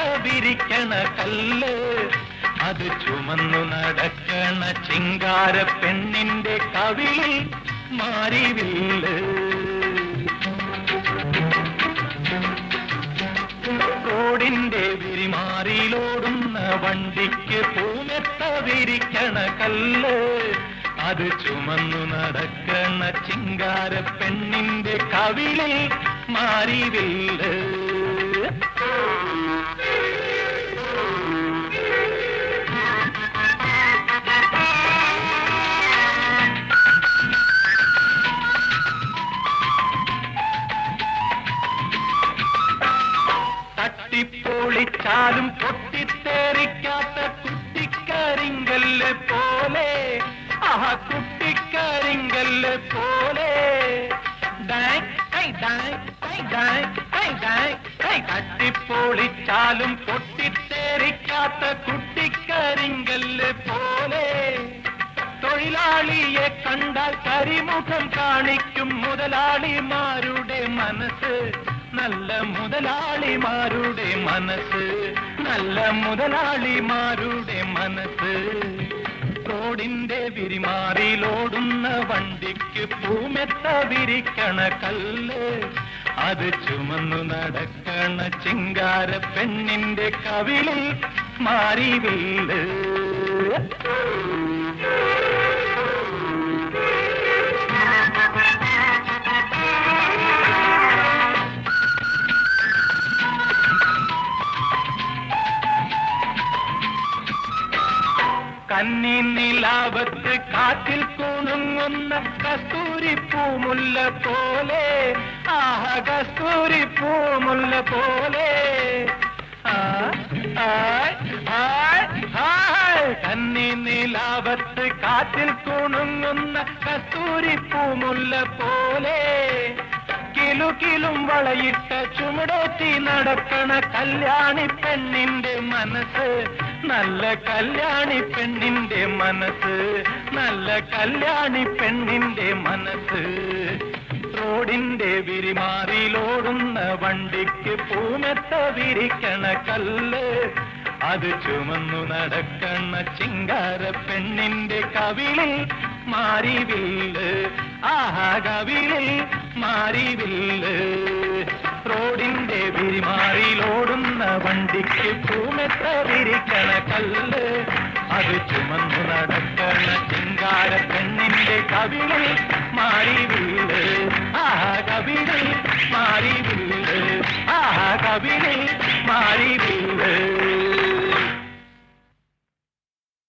വിരിക്കണ കല്ല് അത് ചുമന്നു നടക്കണ ചിങ്കാര പെണ്ണിന്റെ കവിളിൽ മാറിവില്ല് റോഡിന്റെ വിരിമാറിയിലോടുന്ന വണ്ടിക്ക് പൂമെത്ത വിരിക്കണ കല്ല് അത് ചുമന്നു നടക്കണ ചിങ്കാര പെണ്ണിന്റെ കവിളിൽ മാറിവില്ല് തട്ടിപ്പൊളിച്ചാലും പൊട്ടിത്തേറിക്കാത്ത കുട്ടിക്കരിങ്കല്ല് പോലെ ആഹ കുട്ടിക്കരിങ്കല്ല് പോലെ ഡായ്, ഡൈ, ഡായ്, ഡൈ, ഡായ്, ഡൈ, ഡായ്, ഡൈ. തട്ടിപ്പൊളിച്ചാലും പൊട്ടിത്തേറിക്കാത്ത കുട്ടിക്കരിങ്കല്ല് പോലെ തൊഴിലാളിയെ കണ്ടാൽ കരിമുഖം കാണിക്കും മുതലാളിമാരുടെ മനസ്സ് നല്ല മുതലാളിമാരുടെ മനസ്സ് നല്ല മുതലാളിമാരുടെ മനസ്സ് റോഡിന്റെ വിരിമാറിയിലോടുന്ന വണ്ടിക്ക് പൂമെത്ത വിരിക്കണ കല്ല് അത് ചുമന്നു നടക്കണ ചിങ്കാര പെണ്ണിന്റെ കവിളിൽ മാറിവില്ല് കന്നി നിലാവത്ത് കാറ്റിൽ കുണുങ്ങുന്ന കസ്തൂരി പൂമുല്ല പോലെ ആഹ കസ്തൂരി പൂമുല്ല പോലെ ആ, ആയ്, ആയ്, ആയ്. കന്നി നിലാവത്ത് കാറ്റിൽ കുണുങ്ങുന്ന കസ്തൂരി പൂമുല്ല പോലെ കിലുകിലും വളയിട്ട ചുമടേറ്റി നടക്കണ കല്യാണി പെണ്ണിന്റെ മനസ്സ് നല്ല കല്യാണി പെണ്ണിന്റെ മനസ്സ് നല്ല കല്യാണി പെണ്ണിന്റെ മനസ്സ് റോഡിന്റെ വിരിമാറിയിലോടുന്ന വണ്ടിക്ക് പൂമെത്ത വിരിക്കണ കല്ല് അത് ചുമന്നു നടക്കണ ചിങ്കാര പെണ്ണിന്റെ കവിളിൽ മാറിവില്ല് ആഹാ കവിളിൽ മാറിവില്ല് റോഡിന്റെ വിരിമാറിയിലോടുന്ന വണ്ടിക്ക് പൂമെത്ത വിരിക്കണ കല്ല് അത് ചുമന്നു നടക്കണ ചിങ്കാര പെണ്ണിന്റെ കവിളിൽ മാറിവില്ല്